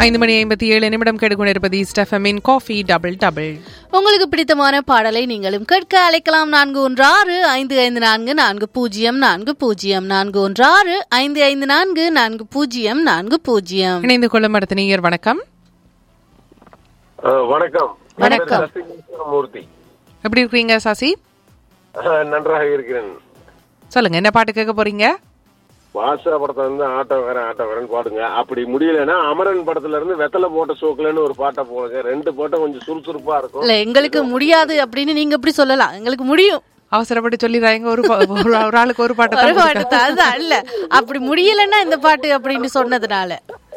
ஐந்து மணி ஐம்பத்தி ஏழு நிமிடம் கெடுக்கொண்டிருப்பது ஸ்டெஃபமின் காஃபி டபுள் டபுள் உங்களுக்கு பிடித்தமான பாடலை நீங்களும் கேட்க அழைக்கலாம் நான்கு ஒன்று ஆறு ஐந்து ஐந்து நான்கு நான்கு பூஜ்ஜியம் நான்கு பூஜ்ஜியம் நான்கு ஒன்று ஆறு ஐந்து ஐந்து நான்கு நான்கு பூஜ்ஜியம் நான்கு பூஜ்ஜியம் இணைந்து கொள்ளும் அடுத்த நேயர் வணக்கம் ஆ, வணக்கம் வணக்கம். மூர்த்தி எப்படி இருக்கீங்க சாசி நன்றாக இருக்கிறேன் சொல்லுங்க என்ன பாட்டு கேட்க போறீங்க வாசா படத்துல இருந்து ஆட்டோக்காரன் ஆட்டோக்காரன் பாடுங்க அப்படி முடியலன்னா அமரன் படத்துல இருந்து வெத்தலை போட்ட சோக்குலன்னு ஒரு பாட்டை போடுங்க ரெண்டு பாட்டும் கொஞ்சம் சுறுசுறுப்பா இருக்கும் இல்ல எங்களுக்கு முடியாது அப்படின்னு நீங்க எப்படி சொல்லலாம் எங்களுக்கு முடியும் அவசரப்பட்டு சொல்லிடுறாங்க ஒரு பா- ஒரு ஒரு ஆளுக்கு ஒரு பாட்டு ஒரு தான் பாட்டு தான், அதுதான் இல்ல அப்படி முடியலன்னா இந்த பாட்டு அப்படின்னு சொன்னதுனால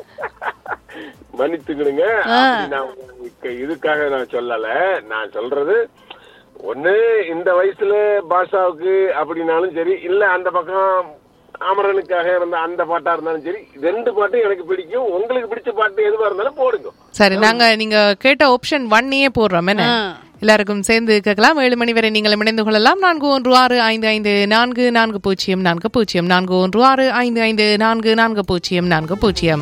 மன்னித்துக்கிடுங்க அப்படி நான் உங்களுக்கு இதுக்காக நான் சொல்லல நான் சொல்றது ஒண்ணு இந்த வயசுல பாஷாவுக்கு அப்படின்னாலும் சரி இல்ல அந்த பக்கம் அமரனுக்காக இருந்த அந்த பாட்டா இருந்தாலும் சரி ரெண்டு பாட்டும் எனக்கு பிடிக்கும் உங்களுக்கு பிடிச்ச பாட்டு எதுவா இருந்தாலும் போடுங்க சரி நாங்க நீங்க கேட்ட ஆப்ஷன் ஒன்னையே போடுறோம் என்ன ஆ. எல்லாருக்கும் சேர்ந்து கேட்கலாம் ஏழு மணி வரை நீங்கள் இணைந்து கொள்ளலாம் நான்கு ஒன்று ஆறு ஐந்து ஐந்து நான்கு நான்கு பூஜ்ஜியம் நான்கு பூஜ்ஜியம் நான்கு ஒன்று ஆறு ஐந்து ஐந்து நான்கு நான்கு பூஜ்ஜியம் நான்கு பூஜ்ஜியம்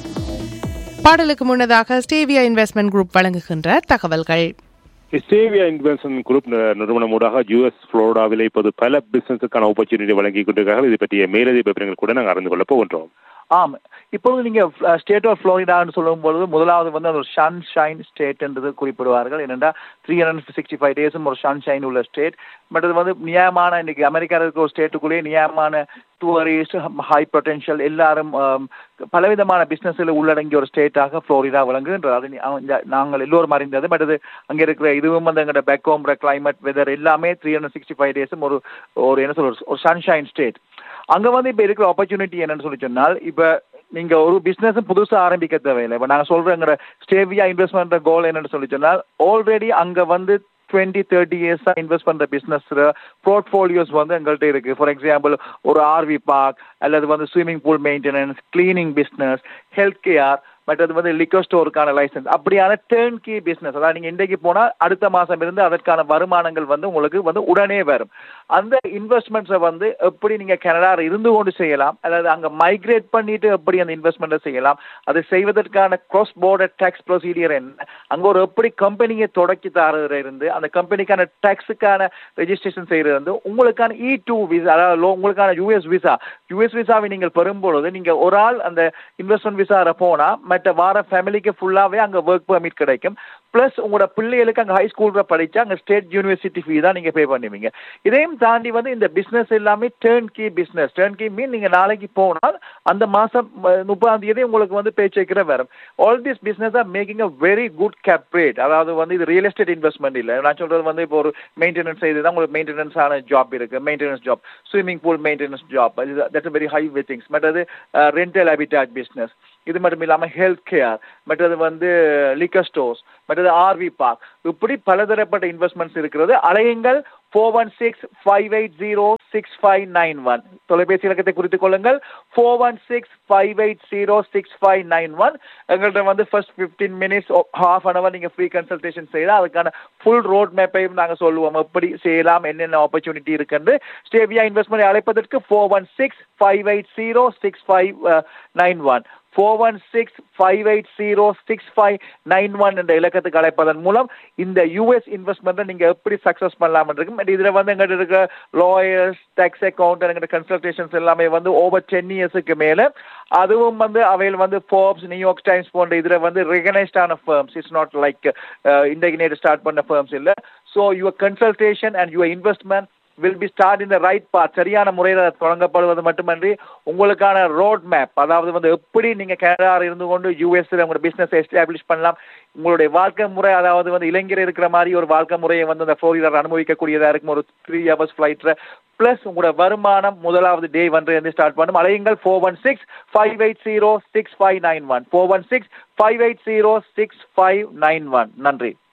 பாடலுக்கு முன்னதாக ஸ்டேவியா இன்வெஸ்ட்மெண்ட் குரூப் வழங்குகின்ற தகவல்கள் ஸ்டேவியா இன்வெஸ்ட்மெண்ட் குரூப் நி- நிறுவனமூடாக யூஎஸ் புளோரிடாவில் இப்போது பல பிசினஸுக்கான ஆப்பர்ச்சுனிட்டி வழங்கி கொண்டிருக்கிறார்கள் இது பற்றிய மேலதிக விவரங்கள் கூட நாங்கள் அறிந்து கொள்ள போகின்றோம் ஆம் இப்பொழுது நீங்க ஸ்டேட் ஆஃப் ஃப்ளோரிடான்னு சொல்லும் பொழுது முதலாவது வந்து அது ஒரு சன்ஷைன் ஸ்டேட் என்றது குறிப்பிடுவார்கள் என்னென்னா த்ரீ ஹண்ட்ரட் சிக்ஸ்டி ஃபைவ் டேஸும் ஒரு சன்ஷைன் உள்ள ஸ்டேட் பட் அது வந்து நியாயமான இன்னைக்கு அமெரிக்காவில் இருக்கிற ஒரு ஸ்டேட்டுக்குள்ளேயே நியாயமான டூரிஸ்ட் ஹை பொட்டென்ஷியல் எல்லாரும் ஆம், பலவிதமான பிசினஸ்ல உள்ளடங்கிய ஒரு ஸ்டேட்டாக ஃப்ளோரிடா விளங்குகின்றது அது நி- அவ- இந்த நாங்கள் எல்லோரும் அறிந்தது பட் அது அங்க இருக்கிற இதுவும் வந்து எங்களோட பேக்கோம்ற கிளைமேட் வெதர் எல்லாமே த்ரீ ஹண்ட்ரட் சிக்ஸ்டி ஃபைவ் டேஸும் ஒரு ஒரு என்ன சொல்ற ஒரு சன்ஷைன் ஸ்டேட் அங்க வந்து இப்ப இருக்கிற ஆப்பர்ச்சுனிட்டி என்னன்னு சொல்லி சொன்னால் இப்ப நீங்க ஒரு பிசினஸ் புதுசா ஆரம்பிக்க தேவையில்லை இப்ப நாங்க சொல்றோம் எங்க ஸ்டேவியா இன்வெஸ்ட்மெண்ட் கோல் என்னன்னு சொல்லி சொன்னால் ஆல்ரெடி அங்க வந்து டுவெண்ட்டி தேர்ட்டி இயர்ஸா இன்வெஸ்ட் பண்ற பிசினஸ் போர்ட்ஃபோலியோஸ் வந்து எங்கள்கிட்ட இருக்கு ஃபார் எக்ஸாம்பிள் ஒரு ஆர்வி பார்க் அல்லது வந்து swimming pool maintenance cleaning business health care மற்றது வந்து லிக்கர் ஸ்டோருக்கான லைசன்ஸ் அப்படியான டேர்ன் கீ பிசினஸ் அதாவது நீங்க இன்றைக்கு போனா அடுத்த மாசம் இருந்து அதற்கான வருமானங்கள் வந்து உங்களுக்கு வந்து உடனே வரும் அந்த இன்வெஸ்ட்மெண்ட்ஸை வந்து எப்படி நீங்க கனடாவில் இருந்து கொண்டு செய்யலாம் அதாவது அங்க மைக்ரேட் பண்ணிட்டு எப்படி அந்த இன்வெஸ்ட்மெண்ட்டை செய்யலாம் அதை செய்வதற்கான cross border டேக்ஸ் ப்ரொசீடியர் என்ன அங்க ஒரு எப்படி கம்பெனியை தொடக்கி தரதுல இருந்து அந்த கம்பெனிக்கான டேக்ஸுக்கான ரெஜிஸ்ட்ரேஷன் செய்யறது வந்து உங்களுக்கான இ டூ விசா அதாவது lo- உங்களுக்கான யூஎஸ் விசா யூஎஸ் விசாவை நீங்கள் பெறும்பொழுது நீங்க ஒரு ஆள் அந்த இன்வெஸ்ட்மெண்ட் விசார போனா மற்ற வார ஃபேமிலிக்கு ஃபுல்லாவே அங்க ஒர்க் பெர்மிட் கிடைக்கும் பிளஸ் உங்களோட பிள்ளைகளுக்கு அங்க ஹை ஸ்கூல்ல படிச்சா அங்க ஸ்டேட் யூனிவர்சிட்டி ஃபீ தான் நீங்க பே பண்ணுவீங்க இதையும் தாண்டி வந்து இந்த பிசினஸ் எல்லாமே turn key business turn key mean நீங்க நாளைக்கு போனால் அந்த மாசம் அஹ், முப்பதாம் தேதி உங்களுக்கு வந்து பே செக்கிற வரும் all this business are making a very good cap rate அதாவது வந்து இது ரியல் எஸ்டேட் இன்வெஸ்ட்மெண்ட் இல்ல நான் சொல்றது வந்து இப்போ ஒரு மெயின்டெனன்ஸ் செய்து தான் உங்களுக்கு மெயின்டெனன்ஸ் ஆன ஜாப் இருக்கு maintenance job swimming pool maintenance job that very high with things but அது ரெண்டல் ஹேபிட்டாட் பிசினஸ் இது மட்டும் இல்லாம ஹெல்த் கேர் மற்றது வந்து லிக்கர் ஸ்டோர்ஸ் மற்றது ஆர்வி பார்க் இப்படி பலதரப்பட்ட இன்வெஸ்ட்மெண்ட்ஸ் இருக்கிறது அலையுங்கள் four one six five eight zero six five nine one தொலைபேசி இலக்கத்தை குறித்துக் கொள்ளுங்கள் four one six five eight zero six five nine one எங்கள்கிட்ட வந்து first fifteen minutes half an hour நீங்க ஃப்ரீ கன்சல்டேஷன் செய்யலாம் அதுக்கான ஃபுல் ரோட் மேப்பையும் நாங்க சொல்லுவோம் எப்படி செய்யலாம் என்னென்ன ஆப்பர்ச்சுனிட்டி இருக்குன்னு ஸ்டேவியா இன்வெஸ்ட்மெண்ட் அழைப்பதற்கு four one six five eight zero six five nine one four one six five eight zero six five nine one என்ற இலக்கத்துக்கு அழைப்பதன் மூலம் இந்த யூஎஸ் இன்வெஸ்ட்மெண்ட்டை நீங்க எப்படி சக்சஸ் பண்ணலாம் இருக்கும் And இதுல வந்து எங்கிட்ட இருக்கிற லாயர்ஸ் டேக்ஸ் அக்கௌண்ட் எங்கிட்ட கன்சல்டேஷன்ஸ் எல்லாமே வந்து ஓவர் டென் இயர்ஸுக்கு மேல அதுவும் வந்து அவையில் வந்து ஃபோர்ப்ஸ் நியூயார்க் டைம்ஸ் போன்ற இதுல வந்து ரெகனைஸ்டான ஃபர்ம்ஸ் இட்ஸ் நாட் லைக் இன்றைக்கு நேற்று ஸ்டார்ட் பண்ண ஃபர்ம்ஸ் இல்ல so your consultation and your investment will be start in the right path சரியான முறையில் தொடங்கப்படுவது மட்டுமன்றி உங்களுக்கான ரோட் மேப் அதாவது வந்து எப்படி நீங்க கனடாவில் இருந்து கொண்டு யூஎஸ்ல உங்களோட பிசினஸ் எஸ்டாப்ளிஷ் பண்ணலாம் உங்களுடைய வாழ்க்கை முறை அதாவது வந்து இளைஞர் இருக்கிற மாதிரி ஒரு வாழ்க்கை முறையை வந்து அந்த ஃபோர் வீலர் அனுபவிக்கக்கூடியதா இருக்கும் ஒரு த்ரீ ஹவர்ஸ் ஃபிளைட்ல பிளஸ் உங்களோட வருமானம் முதலாவது டே வந்து இருந்து ஸ்டார்ட் பண்ணும் அலையுங்கள் four one six five eight zero six five nine one four one six five eight zero six five nine one நன்றி